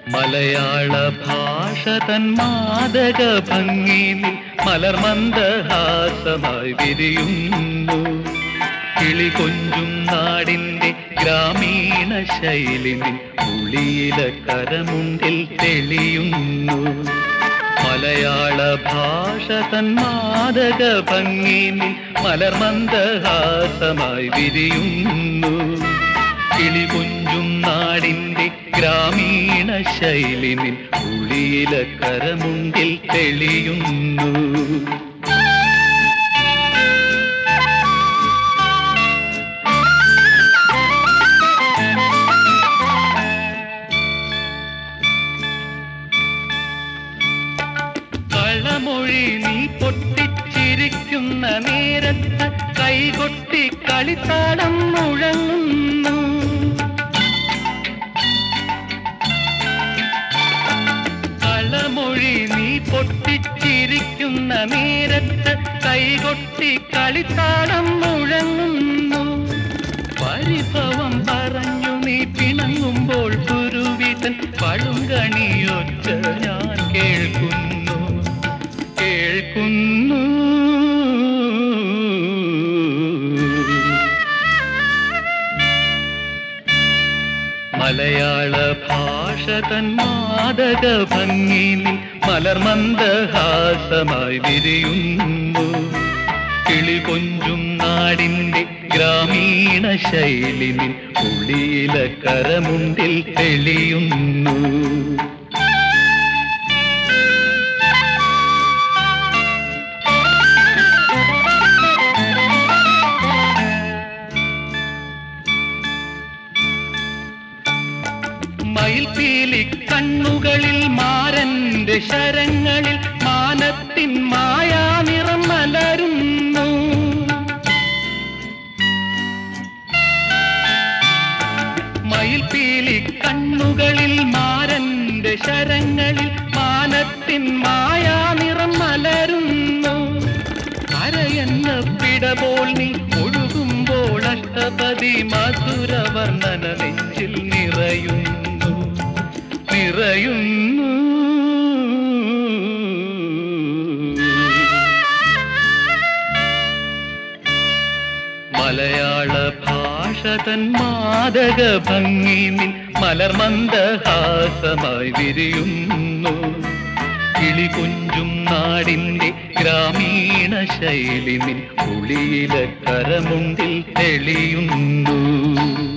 മലയാള ഭാഷ തൻ മാദക ഭംഗിയിൽ മലർമന്ദഹാസമായി വിരിയുന്നു കിളി കൊഞ്ചും നാടിന്റെ ഗ്രാമീണ ശൈലിനിൽ ഉളിയില കരമുണ്ടിൽ തെളിയുന്നു മലയാള ഭാഷ തൻ മാദക ഭംഗിയിൽ മലർമന്ദഹാസമായി വിരിയുന്നു കിളി കൊഞ്ചും നാടിന്റെ ഗ്രാമീണ ശൈലിനിൽ ഉളിയില കരമുണ്ടിൽ തെളിയുന്നു കളമൊഴി നീ പൊട്ടിച്ചിരിക്കുന്ന നേരത്ത് കൈകൊട്ടി കളിത്താടം മുഴങ്ങുന്നു കളമൊഴി നീ പൊട്ടിച്ചിരിക്കുന്ന നേരത്ത് കൈകൊട്ടി കളിത്താടം മുഴങ്ങുന്നു പരിഭവം പറഞ്ഞു നീ പിണങ്ങുമ്പോൾ കുരുവിതൻ പഴുങ്കണിയൊച്ച ഞാൻ കേൾക്കുന്നു കേൾക്കുന്നു മലയാള ഭാഷ തൻ മാദക ഭംഗിയിൽ മലർമന്ദഹാസമായി വിരിയുന്നു കിളി കൊഞ്ചും നാടിന്റെ ഗ്രാമീണ ശൈലിനിൽ ഉളിയില കരമുണ്ടിൽ തെളിയുന്നു മയിൽപീലി കണ്ണുകളിൽ മാരന്റെ ശരങ്ങളിൽ മാനത്തിൻ മായാ നിറം മലരുന്നു മയിൽപീലി കണ്ണുകളിൽ മാരന്റെ ശരങ്ങളിൽ മാനത്തിൻ മായാ നിറം മലരുന്നു അരയെന്ന പിടപോൽ നീ ഒഴുകുമ്പോൾ അഷ്ടപതി മധുരവർണ്ണന നെഞ്ചിൽ നിറയുന്നു നിറയുന്നു മലയാള ഭാഷ തൻ മാദക ഭംഗിയിൽ മലർമന്ദഹാസമായി വിരിയുന്നു കിളി കൊഞ്ചും നാടിന്റെ ഗ്രാമീണ ശൈലിനിൽ ഉളിയില കരമുണ്ടിൽ തെളിയുന്നു